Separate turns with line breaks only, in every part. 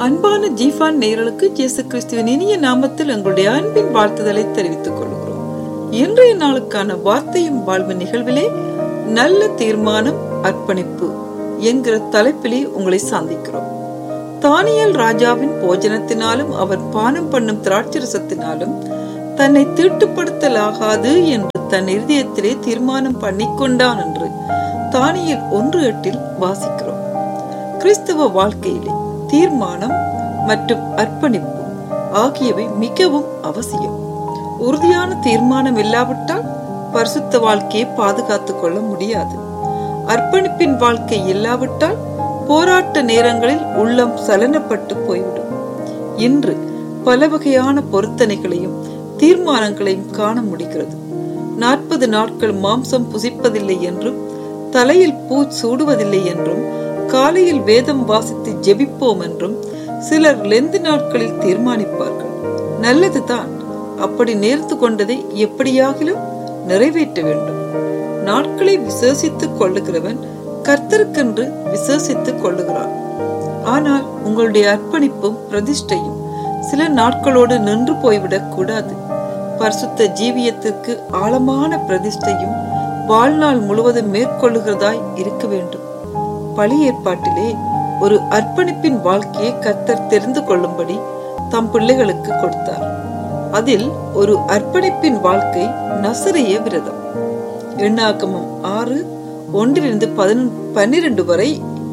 அன்பான ஜீஃபான் நேயர்களுக்கு இயேசு கிறிஸ்துவின் இனிய நாமத்தில் எங்களுடைய அன்பின் வாழ்த்துதலை தெரிவித்துக் கொள்கிறோம் இன்றைய நாளுக்கான வார்த்தையும் வாழ்வு நிகழ்விலே நல்ல தீர்மானம் அர்ப்பணிப்பு என்கிற தலைப்பிலே உங்களை சந்திக்கிறோம் தானியல் ராஜாவின் போஜனத்தினாலும் அவர் பானம் பண்ணும் திராட்சரசத்தினாலும் தன்னை தீட்டுப்படுத்தலாகாது என்று தன் இருதயத்திலே தீர்மானம் பண்ணிக்கொண்டான் என்று தானியல் ஒன்று எட்டில் வாசிக்கிறோம் கிறிஸ்தவ வாழ்க்கையிலே தீர்மானம் மற்றும் அர்ப்பணிப்பு ஆகியவை மிகவும் அவசியம் உறுதியான தீர்மானம் இல்லாவிட்டால் பரிசுத்த வாழ்க்கையை பாதுகாத்துக் கொள்ள முடியாது அர்ப்பணிப்பின் வாழ்க்கை இல்லாவிட்டால் போராட்ட நேரங்களில் உள்ளம் சலனப்பட்டு போய்விடும் இன்று பல வகையான பொருத்தனைகளையும் தீர்மானங்களையும் காண முடிகிறது நாற்பது நாட்கள் மாம்சம் புசிப்பதில்லை என்றும் தலையில் பூ சூடுவதில்லை என்றும் காலையில் வேதம் வாசித்து ஜெபிப்போம் என்றும் சிலர் லெந்து நாட்களில் தீர்மானிப்பார்கள் நல்லதுதான் அப்படி நேர்த்து கொண்டதை எப்படியாகிலும் நிறைவேற்ற வேண்டும் நாட்களை விசேஷித்துக் கொள்ளுகிறவன் கர்த்தருக்கென்று விசேஷித்துக் கொள்ளுகிறான் ஆனால் உங்களுடைய அர்ப்பணிப்பும் பிரதிஷ்டையும் சில நாட்களோடு நின்று போய்விடக் கூடாது பரிசுத்த ஜீவியத்திற்கு ஆழமான பிரதிஷ்டையும் வாழ்நாள் முழுவதும் மேற்கொள்ளுகிறதாய் இருக்க வேண்டும் பழி ஏற்பாட்டிலே ஒரு அர்ப்பணிப்பின் வாழ்க்கையை கத்தர் தெரிந்து கொள்ளும்படி தம் பிள்ளைகளுக்கு கொடுத்தார் அதில் ஒரு அர்ப்பணிப்பின் வாழ்க்கை நசரிய விரதம் எண்ணாக்கமம் ஆறு ஒன்றிலிருந்து பதினொன்று பன்னிரண்டு வரை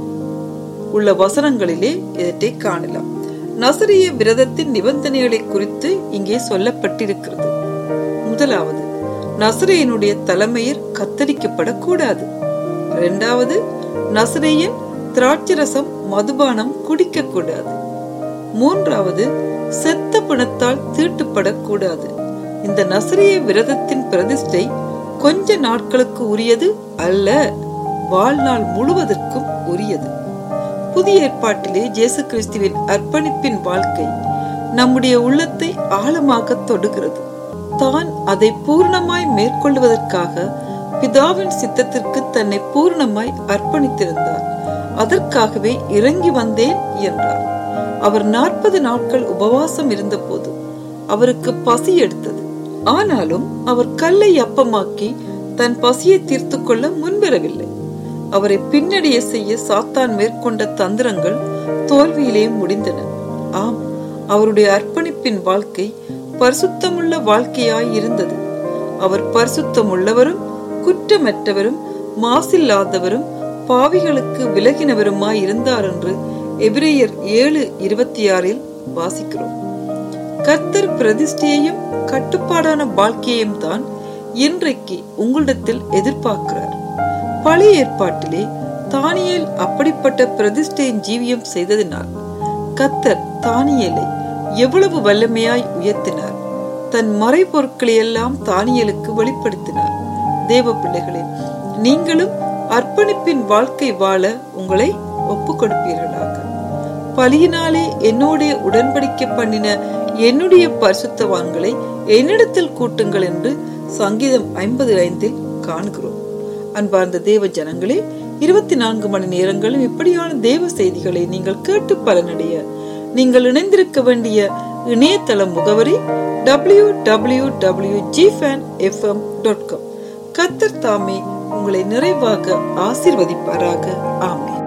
உள்ள வசனங்களிலே இதற்றை காணலாம் நசரிய விரதத்தின் நிபந்தனைகளை குறித்து இங்கே சொல்லப்பட்டிருக்கிறது முதலாவது நசரையனுடைய தலைமையர் கத்தரிக்கப்படக்கூடாது இரண்டாவது நசரேயன் திராட்சரசம் மதுபானம் குடிக்க கூடாது மூன்றாவது செத்த பிணத்தால் தீட்டுப்படக்கூடாது இந்த நசரிய விரதத்தின் பிரதிஷ்டை கொஞ்ச நாட்களுக்கு உரியது அல்ல வாழ்நாள் முழுவதற்கும் உரியது புதிய ஏற்பாட்டிலே ஜேசு கிறிஸ்துவின் அர்ப்பணிப்பின் வாழ்க்கை நம்முடைய உள்ளத்தை ஆழமாக தொடுகிறது தான் அதை பூர்ணமாய் மேற்கொள்வதற்காக பிதாவின் சித்தத்திற்கு தன்னை பூர்ணமாய் அர்ப்பணித்திருந்தார் அதற்காகவே இறங்கி வந்தேன் என்றார் அவர் நாற்பது நாட்கள் உபவாசம் இருந்தபோது அவருக்கு பசி எடுத்தது ஆனாலும் அவர் கல்லை அப்பமாக்கி தன் பசியை தீர்த்து கொள்ள முன்வரவில்லை அவரை பின்னடைய செய்ய சாத்தான் மேற்கொண்ட தந்திரங்கள் தோல்வியிலே முடிந்தன ஆம் அவருடைய அர்ப்பணிப்பின் வாழ்க்கை பரிசுத்தமுள்ள வாழ்க்கையாய் இருந்தது அவர் பரிசுத்தம் உள்ளவரும் குற்றமற்றவரும் மாசில்லாதவரும் பாவிகளுக்கு விலகினவருமாய் இருந்தார் என்று எபிரேயர் ஏழு இருபத்தி ஆறில் வாசிக்கிறோம் கர்த்தர் பிரதிஷ்டையையும் கட்டுப்பாடான வாழ்க்கையையும் தான் இன்றைக்கு உங்களிடத்தில் எதிர்பார்க்கிறார் பழைய ஏற்பாட்டிலே தானியல் அப்படிப்பட்ட பிரதிஷ்டையின் ஜீவியம் செய்ததினால் கத்தர் தானியலை எவ்வளவு வல்லமையாய் உயர்த்தினார் தன் மறைபொருட்களை எல்லாம் தானியலுக்கு வெளிப்படுத்தினார் தேவ பிள்ளைகளே நீங்களும் அர்ப்பணிப்பின் வாழ்க்கை வாழ உங்களை ஒப்பு கொடுப்பீர்களாக பலியினாலே என்னோட உடன்படிக்கை பண்ணின என்னுடைய பரிசுத்தவான்களை என்னிடத்தில் கூட்டுங்கள் என்று சங்கீதம் ஐம்பது ஐந்தில் காணுகிறோம் அன்பார்ந்த தேவ ஜனங்களே இருபத்தி நான்கு மணி நேரங்களும் இப்படியான தேவ செய்திகளை நீங்கள் கேட்டு பலனடைய நீங்கள் இணைந்திருக்க வேண்டிய இணையதள முகவரி W W W G fan FM dot com Qatar தாமே உங்களை நிறைவாக ஆசிர்வதிப்பாராக ஆமே